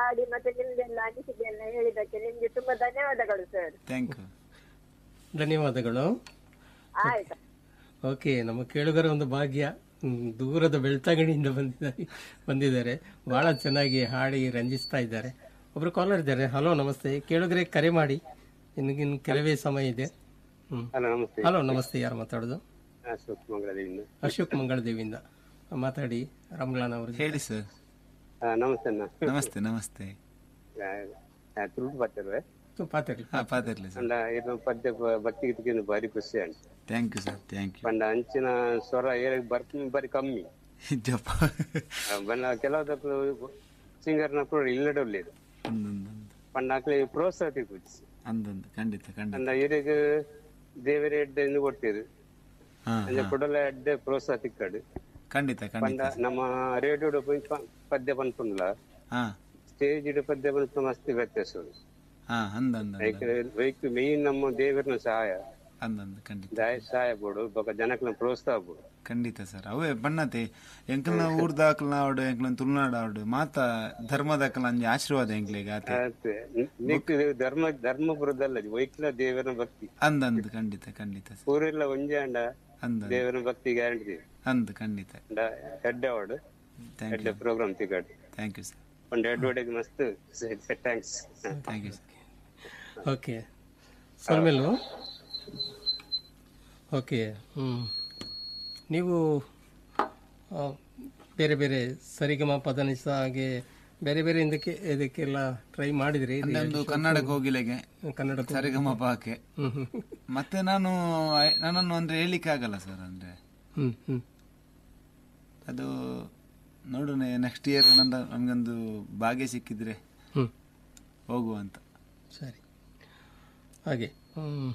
ಹಾಡಿ ಮತ್ತೆ ನಿಮ್ದೆಲ್ಲ ಅನಿಸಿಕೆಯನ್ನ ಹೇಳಿದ್ದಕ್ಕೆ ನಿಮ್ಗೆ ತುಂಬಾ ಧನ್ಯವಾದಗಳು ಸರ್ ಥ್ಯಾಂಕ್ ಯು ಧನ್ಯವಾದಗಳು ಆಯ್ತು ಓಕೆ ನಮ್ಮ ಕೇಳುಗರ ಒಂದು ಭಾಗ್ಯ ಹ್ಮ್, ದೂರದ ಬೆಳ್ತಂಗಡಿಯಿಂದ ಬಂದಿದ್ದಾರೆ ಬಂದಿದ್ದಾರೆ ಬಹಳ ಚೆನ್ನಾಗಿ ಹಾಡಿ ರಂಜಿಸ್ತಾ ಇದ್ದಾರೆ ಒಬ್ರು ಕಾಲರ್ ಇದ್ದಾರೆ ಹಲೋ ನಮಸ್ತೆ ಕೇಳುಗರೆ ಕರೆ ಮಾಡಿ ನಿನಗಿನ್ ಕೆಲವೇ ಸಮಯ ಇದೆ ಹ್ಮ್ ಹಲೋ ನಮಸ್ತೆ ಹಲೋ ನಮಸ್ತೆ ಯಾರು ಮಾತಾಡೋದು ಅಶೋಕ್ ಮಂಗಳದಿಂದ ಅಶೋಕ್ ಮಂಗಳದೇವಿಯಿಂದ ಮಾತಾಡಿ ರಮ್ಲಾನ್ ಅವರು ಹೇಳಿ ಸರ್ ನಮಸ್ತೆ ಅಣ್ಣ ನಮಸ್ತೆ ನಮಸ್ತೆ ತುಳು ಬರ್ತಾರೆ ಪಾತಾಡಿ ಹಾ ಪಾತಿರ್ಲಿ ಸರ್ ಅಂಡ ಇದು ಪದ್ಯ ಬ- ಭಕ್ತಿ ಗೀತೆಗೆ ಬಾರಿ ಖುಷಿ ಅಂತ thank you sir thank you ಪಂಡ ಅಂಚಿನ ಸ್ವರ ಏರ ಬರ್ತೀನಿ ಬಾರಿ ಕಮ್ಮಿ ಜಪ್ಪ ಆ, ಬಣ್ಣ ಕೆಲವು ಸಿಂಗರ್ನ ಕೂಡ ಇಲ್ಲಡೊಳ್ಳೇದು ಅಂದೊಂದು ಪಂಡ ಆಕಲಿ ಪ್ರೋತ್ಸಾಹ ತಿಳ್ಕೊಚ್ಚಿ ಅಂದೊಂದು ಖಂಡಿತ ಖಂಡಿತ ಅಂದ ಇರಿಗೆ ದೇವರ ಎಡ್ಡೆ ಎಂದು ಕೊಡ್ತೀರಿ ಹಾ ಅಂದ್ರೆ ಕೊಡಲ ಎಡ್ಡೆ ಪ್ರೋತ್ಸಾಹ ತಿಕ್ಕಡು ಖಂಡಿತ ಪಂಡ ಖಂಡಿತ ನಮ್ಮ ರೇಡಿಯೋಡು ಪೋಯಿ ಪ- ಪದ್ಯ ಪನ್ಪುಂಡ್ಲ ಹಾ ಸ್ಟೇಜ್ ಇಡು ಪದ್ಯ ಪನ್ಪು ಮಸ್ತ್ ವ್ಯತ್ಯಾಸ ಉಂಟು. ಹಾ ಅಂದಂದ ಲೈಕ್ ಲೈಕ್ ಮೇನ್ ನಮ್ಮ ದೇವರನ ಸಹಾಯ ಅಂದಂದು ಖಂಡಿತ ದಯ ಸಹಾಯ ಬೋಡು ಬೊಕ ಜನಕ್ಲ ಪ್ರೋತ್ಸಾಹ ಬೋಡು ಖಂಡಿತ ಸರ್ ಅವೇ ಬಣ್ಣತೆ ಎಂಕಲ್ನ ಊರ್ದಾಕಲ್ನ ಆವಡು ಎಂಕಲ್ನ ತುಳುನಾಡು ಆವಡು ಮಾತ ಧರ್ಮದಾಕಲ್ನ ಅಂಜಿ ಆಶೀರ್ವಾದ ಎಂಕ್ಲೆಗ್ ಆತೆ ಅದೇ. ನಿಕ್ ಧರ್ಮ ಧರ್ಮಪುರದಲ್ಲ ವೈಕ್ಲ ದೇವರ ಭಕ್ತಿ ಅಂದಂದು ಖಂಡಿತ ಖಂಡಿತ ಸರ್ ಊರೆಲ್ಲ ಒಂಜೆ ಅಂಡ ಅಂದ ದೇವರ ಭಕ್ತಿ ಗ್ಯಾರಂಟಿ ಅಂದ್ ಖಂಡಿತ ಹೆಡ್ ಅವಾರ್ಡ್ ಥ್ಯಾಂಕ್ ಹೆಡ್ ಯು ಪ್ರೋಗ್ರಾಮ್ ತಿಗಾಡು ಥ್ಯಾಂಕ್ ಯು ಸರ್ ಒಂದು ಹೆಡ್ ಒಡೆಗೆ ಮಸ್ತ್ thanks thank you sir okay ಸಲ್ಮೇಲು ಓಕೆ ಹ್ಮ್ ನೀವು ಆ, ಬೇರೆ ಬೇರೆ ಸರಿಗಮ ಪದನಿಸ ಹಾಗೆ ಬೇರೆ ಬೇರೆ ಇದಕ್ಕೆ ಇದಕ್ಕೆಲ್ಲ ಟ್ರೈ ಮಾಡಿದ್ರಿ ನಂದು ಕನ್ನಡಕ್ಕೆ ಹೋಗಿಲೆಗೆ ಕನ್ನಡ ಸರಿಗಮ ಪಾಕೆ ಹ್ಮ್ ಹ್ಮ್ ಮತ್ತೆ ನಾನು ಐ- ನನ್ನನ್ನು ಅಂದ್ರೆ ಹೇಳಿಕ್ಕೆ ಆಗಲ್ಲ ಸರ್ ಅಂದ್ರೆ ಹ್ಮ್ ಹ್ಮ್ ಅದು ನೋಡೋಣ ನೆಕ್ಸ್ಟ್ ಇಯರ್ ನನ್ನ ನನ್ಗೊಂದು ಭಾಗ್ಯ ಸಿಕ್ಕಿದ್ರೆ ಹ್ಮ್ ಹೋಗುವ ಅಂತ ಸರಿ ಹಾಗೆ ಹ್ಮ್.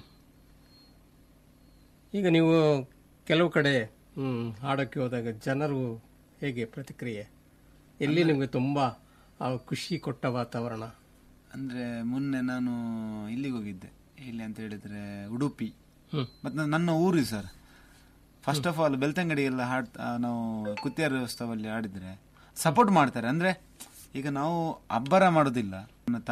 ಈಗ ನೀವು ಕೆಲವು ಕಡೆ ಹ್ಮ್, ಹಾಡೋಕ್ಕೆ ಹೋದಾಗ ಜನರು ಹೇಗೆ ಪ್ರತಿಕ್ರಿಯೆ ಎಲ್ಲಿ ನಿಮಗೆ ತುಂಬ ಆ ಖುಷಿ ಕೊಟ್ಟ ವಾತಾವರಣ ಅಂದ್ರೆ ಮೊನ್ನೆ ನಾನು ಇಲ್ಲಿಗೆ ಹೋಗಿದ್ದೆ ಇಲ್ಲಿ ಅಂತ ಹೇಳಿದ್ರೆ ಉಡುಪಿ ಹ್ಮ್. ಮತ್ತೆ ನನ್ನ ಊರು sir first of all Belthangady ಎಲ್ಲ ಹಾಡ್ ಆ, ನಾವು ಕುತ್ತಿಯಾರ ಉತ್ಸವಲ್ಲಿ ಆಡಿದ್ರೆ ಸಪೋರ್ಟ್ ಮಾಡ್ತಾರೆ ಅಂದ್ರೆ ಈಗ ನಾವು ಅಬ್ಬರ ಮಾಡೋದಿಲ್ಲ